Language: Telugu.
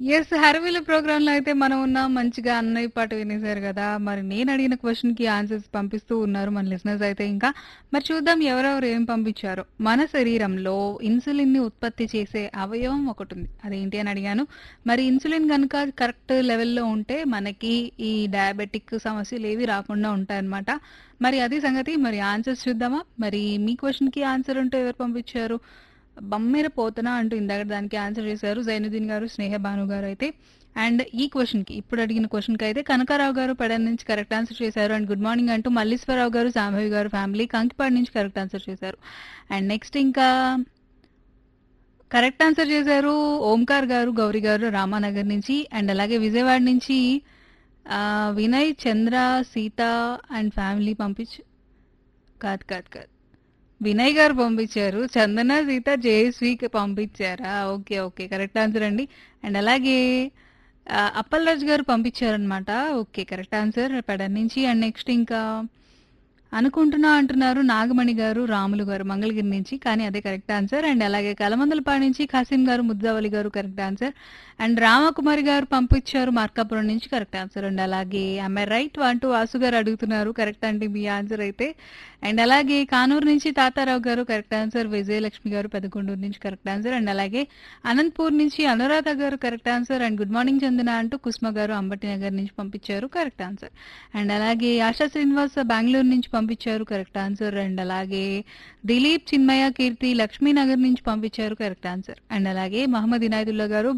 యెస్. 'హర్విల్' ప్రోగ్రామ్‌లో అయితే మనం ఉన్నాం. మంచిగా అన్నయ్య పాట వినేశారు గదా! మరి నేను అడిగిన క్వెషన్‌కి ఆన్సర్స్ పంపిస్తూ ఉన్నారు మన లిజనర్స్ అయితే ఇంకా. మరి చూద్దాం ఎవరెవరు ఏం పంపించారో. మన శరీరంలో ఇన్సులిన్‌ని ఉత్పత్తి చేసే అవయవం ఒకటుంది. అదేంటి అని అడిగాను. మరి ఇన్సులిన్ గనుక కరెక్ట్ లెవెల్‌లో ఉంటే మనకి ఈ డయాబెటిక్ సమస్యలేవి రాకుండా ఉంటాయన్నమాట. మరి అది సంగతి. మరి ఆన్సర్స్ చూద్దామా? మరి మీ క్వెషన్‌కి ఆన్సర్ ఉంటే ఎవరు పంపించారు? బమ్మెర పోతన అంటూ ఇందాక దానికి ఆన్సర్ చేశారు. జైనుద్దీన్ గారు, స్నేహ భాను గారు అయితే. అండ్ ఈ క్వెషన్‌కి ఇప్పుడు అడిగిన క్వెషన్‌కైతే కనకారావు గారు పెడన్ నుంచి కరెక్ట్ ఆన్సర్ చేశారు. అండ్ గుడ్ మార్నింగ్ అంటూ మల్లీశ్వరరావు గారు, సాంభవి గారు ఫ్యామిలీ కంకిపాడు నుంచి కరెక్ట్ ఆన్సర్ చేశారు. అండ్ నెక్స్ట్ ఇంకా కరెక్ట్ ఆన్సర్ చేశారు ఓంకార్ గారు, గౌరి గారు రామానగర్ నుంచి. అండ్ అలాగే విజయవాడ నుంచి ఆహ్, వినయ్, చంద్ర, సీత అండ్ ఫ్యామిలీ పంపించ్ కాదు, కాదు, కాదు. వినయ్ గారు పంపించారు. చందన, సీత, జయశ్రీకి పంపించారా? ఓకే. ఓకే. కరెక్ట్ ఆన్సర్ అండి. అండ్ అలాగే ఆహ్, అప్పలరాజు గారు పంపించారనమాట. ఓకే. కరెక్ట్ ఆన్సర్ పెడన్ నుంచి. అండ్ నెక్స్ట్ ఇంకా అనుకుంటున్నా అంటున్నారు నాగమణి గారు, రాములు గారు మంగళగిరి నుంచి. కానీ అదే కరెక్ట్ ఆన్సర్. అండ్ అలాగే కలమందలపాడు నుంచి ఖాసిం గారు, ముద్దావలి గారు కరెక్ట్ ఆన్సర్. అండ్ రామకుమారి గారు పంపించారు మార్కాపురం నుంచి కరెక్ట్ ఆన్సర్. అండ్ అలాగే యామ్ ఐ రైట్ అంటూ వాసు గారు అడుగుతున్నారు. కరెక్ట్ అండి మీ ఆన్సర్ అయితే. అండ్ అలాగే కానూరు నుంచి తాతారావు గారు కరెక్ట్ ఆన్సర్. విజయలక్ష్మి గారు పెదకొండూరు నుంచి కరెక్ట్ ఆన్సర్. అండ్ అలాగే అనంతపూర్ నుంచి అనురాధ గారు correct answer. And good morning Chandana అంటూ కుసుమ గారు అంబటి నగర్ నుంచి పంపించారు కరెక్ట్ ఆన్సర్. అండ్ అలాగే ఆశా శ్రీనివాస్ బెంగుళూరు నుంచి పంపించారు కరెక్ట్ ఆన్సర్. అండ్ అలాగే దిలీప్, చిన్మయ, కీర్తి లక్ష్మీనగర్ నుంచి పంపించారు కరెక్ట్ ఆన్సర్. అండ్ అలాగే మహమ్మద్ ఇనాయతుల్లా గారు